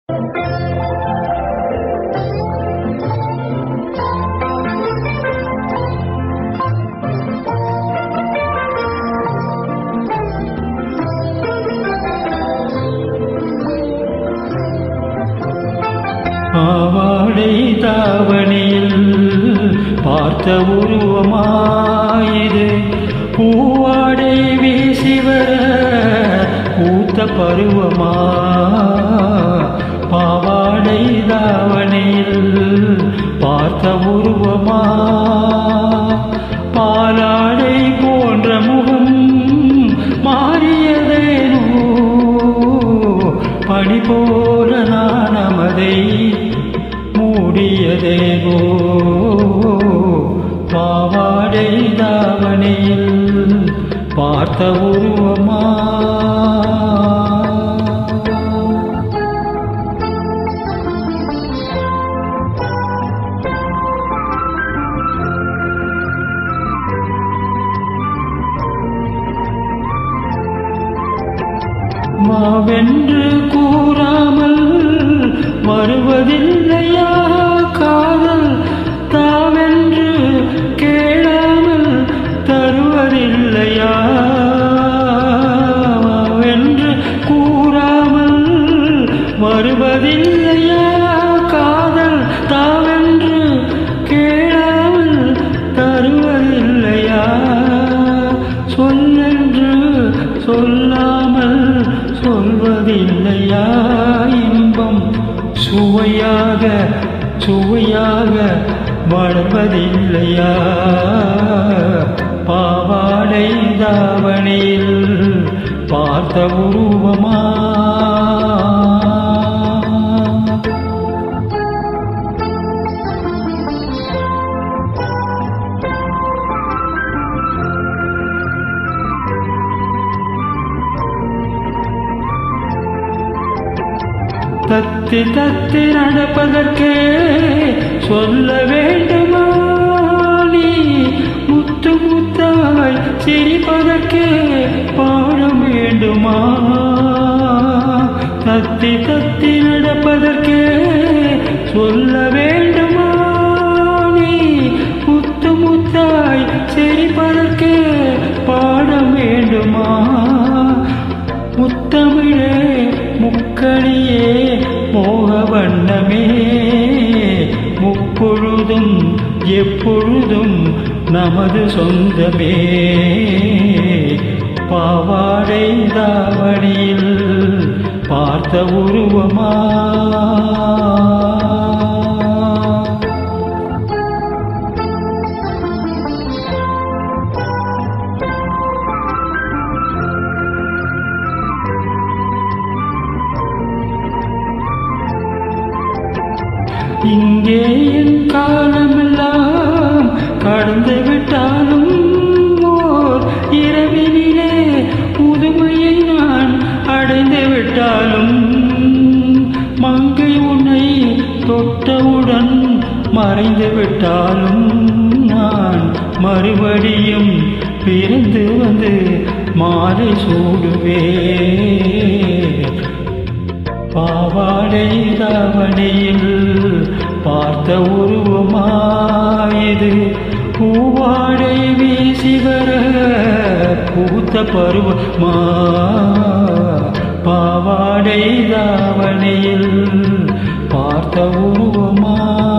பாவாடை தாவணியில் பார்த்த உருவமாயிது பூவாடை வீசி வர பூத்த பருவமா பாவாடை தாவணியில் பார்த்த உருவமா பாலாடை போன்ற முகம் மாறியதேனோ பனி போல நான் அமதை மூடியதேகோ பாவாடை தாவணியில் பார்த்த உருவமா மாவென்று கூறாமல் வருவதில்லையா காதல் தாவென்று கேளாமல் தருவதில்லையா மாவென்று கூறாமல் வருவதில்லையா காதல் தாவென்று கேளாமல் தருவதில்லையா சொல்லென்று சொல்லாமல் சொல்வதில்லையா இன்பம் சுவையாக சுவையாக வளர்வதில்லையா பாவாடை தாவணியில் பார்த்த உருவமா தத்தி தத்தி நடப்பதற்கே சொல்ல வேண்டுமா நீ முத்து முத்தாய் சிரிப்பதற்கே பாட வேண்டுமா தத்தி தத்தி நடப்பதற்கே சொல்ல வேண்டுமா நீ முத்து முத்தாய் சிரிப்பதற்கே பாட வேண்டுமா முத்தமிழே முக்கணியே மோக வண்ணமே முப்பொழுதும் எப்பொழுதும் நமது சொந்தமே பாவாடை தாவணியில் பார்த்த உருவமா இங்கே என் காலமெல்லாம் கடந்து விட்டாலும் ஓர் இரவினிலே புதுமையை நான் அடைந்து விட்டாலும் மங்கை உன்னை தொட்டவுடன் மறைந்து விட்டாலும் நான் மறுபடியும் பிறந்து வந்து மாலை சூடுவேன் பாவாடை தாவணியில் பார்த்த உருவமாயது பூவாடை வீசி வர பூத்த பருவமா பாவாடை தாவணியில் பார்த்த உருவமா